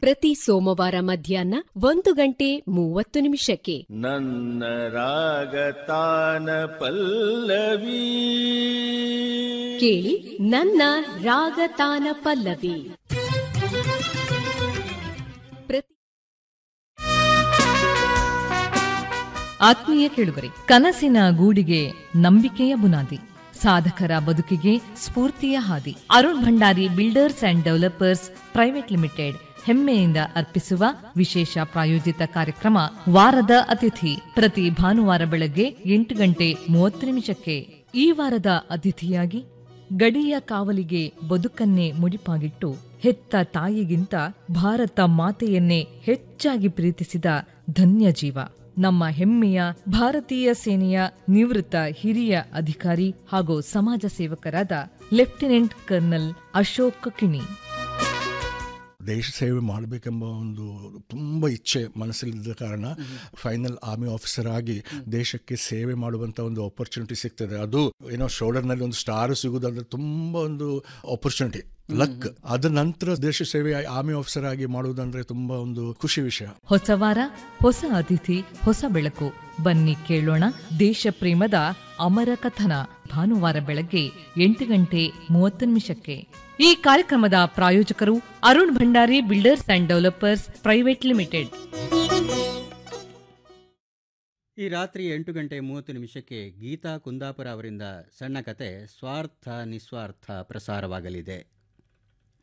ಪ್ರತಿ ಸೋಮವಾರ ಮಧ್ಯಾಹ್ನ ಒಂದು ಗಂಟೆ ಮೂವತ್ತು ನಿಮಿಷಕ್ಕೆ ನನ್ನ ರಾಗತಾನ ಪಲ್ಲವಿ ಕೇಳಿ ನನ್ನ ರಾಗತಾನ ಪಲ್ಲವಿ ಪ್ರತಿ ಆತ್ಮೀಯ ಕೇಳುಗರೆ ಕನಸಿನ ಗೂಡಿಗೆ ನಂಬಿಕೆಯ ಬುನಾದಿ ಸಾಧಕರ ಬದುಕಿಗೆ ಸ್ಫೂರ್ತಿಯ ಹಾದಿ Arun Bhandari builders and developers private limited ಹೆಮ್ಮೆಯಿಂದ ಅರ್ಪಿಸುವ ವಿಶೇಷ ಪ್ರಾಯೋಜಿತ ಕಾರ್ಯಕ್ರಮ ವಾರದ ಅತಿಥಿ ಪ್ರತಿ ಭಾನುವಾರ ಬೆಳಗ್ಗೆ ಎಂಟು ಗಂಟೆ ಮೂವತ್ತು ನಿಮಿಷಕ್ಕೆ ಈ ವಾರದ ಅತಿಥಿಯಾಗಿ ಗಡಿಯ ಕಾವಲಿಗೆ ಬದುಕನ್ನೇ ಮುಡಿಪಾಗಿಟ್ಟು ಹೆತ್ತ ತಾಯಿಗಿಂತ ಭಾರತ ಮಾತೆಯನ್ನೇ ಹೆಚ್ಚಾಗಿ ಪ್ರೀತಿಸಿದ ಧನ್ಯ ಜೀವ ನಮ್ಮ ಹೆಮ್ಮೆಯ ಭಾರತೀಯ ಸೇನೆಯ ನಿವೃತ್ತ ಹಿರಿಯ ಅಧಿಕಾರಿ ಹಾಗೂ ಸಮಾಜ ಸೇವಕರಾದ ಲೆಫ್ಟಿನೆಂಟ್ ಕರ್ನಲ್ ಅಶೋಕ್ ಕಿಣಿ ದೇಶ ಸೇವೆ ಮಾಡಬೇಕೆಂಬ ಒಂದು ತುಂಬ ಇಚ್ಛೆ ಮನಸ್ಸಲ್ಲಿದ್ದ ಕಾರಣ ಫೈನಲ್ ಆರ್ಮಿ ಆಫೀಸರ್ ಆಗಿ ದೇಶಕ್ಕೆ ಸೇವೆ ಮಾಡುವಂಥ ಒಂದು ಆಪರ್ಚುನಿಟಿ ಸಿಗ್ತದೆ ಅದು ಏನೋ ಶೋಲ್ಡರ್ನಲ್ಲಿ ಒಂದು ಸ್ಟಾರ್ ಸಿಗುವುದಂದ್ರೆ ತುಂಬ ಒಂದು ಆಪರ್ಚುನಿಟಿ ಲಕ್ ಅದ ನಂತರ ದೇಶ ಸೇವೆ ಆರ್ಮಿ ಆಫೀಸರ್ ಆಗಿ ಮಾಡುವುದಂದ್ರೆ ತುಂಬಾ ಒಂದು ಖುಷಿ ವಿಷಯ ಹೊಸ ವಾರ ಹೊಸ ಅತಿಥಿ ಹೊಸ ಬೆಳಕು ಬನ್ನಿ ಕೇಳೋಣ ದೇಶ ಪ್ರೇಮದ ಅಮರ ಕಥನ ಭಾನುವಾರ ಬೆಳಗ್ಗೆ ಎಂಟು ಗಂಟೆ ಮೂವತ್ತು ನಿಮಿಷಕ್ಕೆ ಈ ಕಾರ್ಯಕ್ರಮದ ಪ್ರಾಯೋಜಕರು Arun Bhandari builders and developers private limited ಈ ರಾತ್ರಿ ಎಂಟು ಗಂಟೆ ಮೂವತ್ತು ನಿಮಿಷಕ್ಕೆ ಗೀತಾ ಕುಂದಾಪುರ ಅವರಿಂದ ಸಣ್ಣ ಕತೆ ಸ್ವಾರ್ಥ ನಿಸ್ವಾರ್ಥ ಪ್ರಸಾರವಾಗಲಿದೆ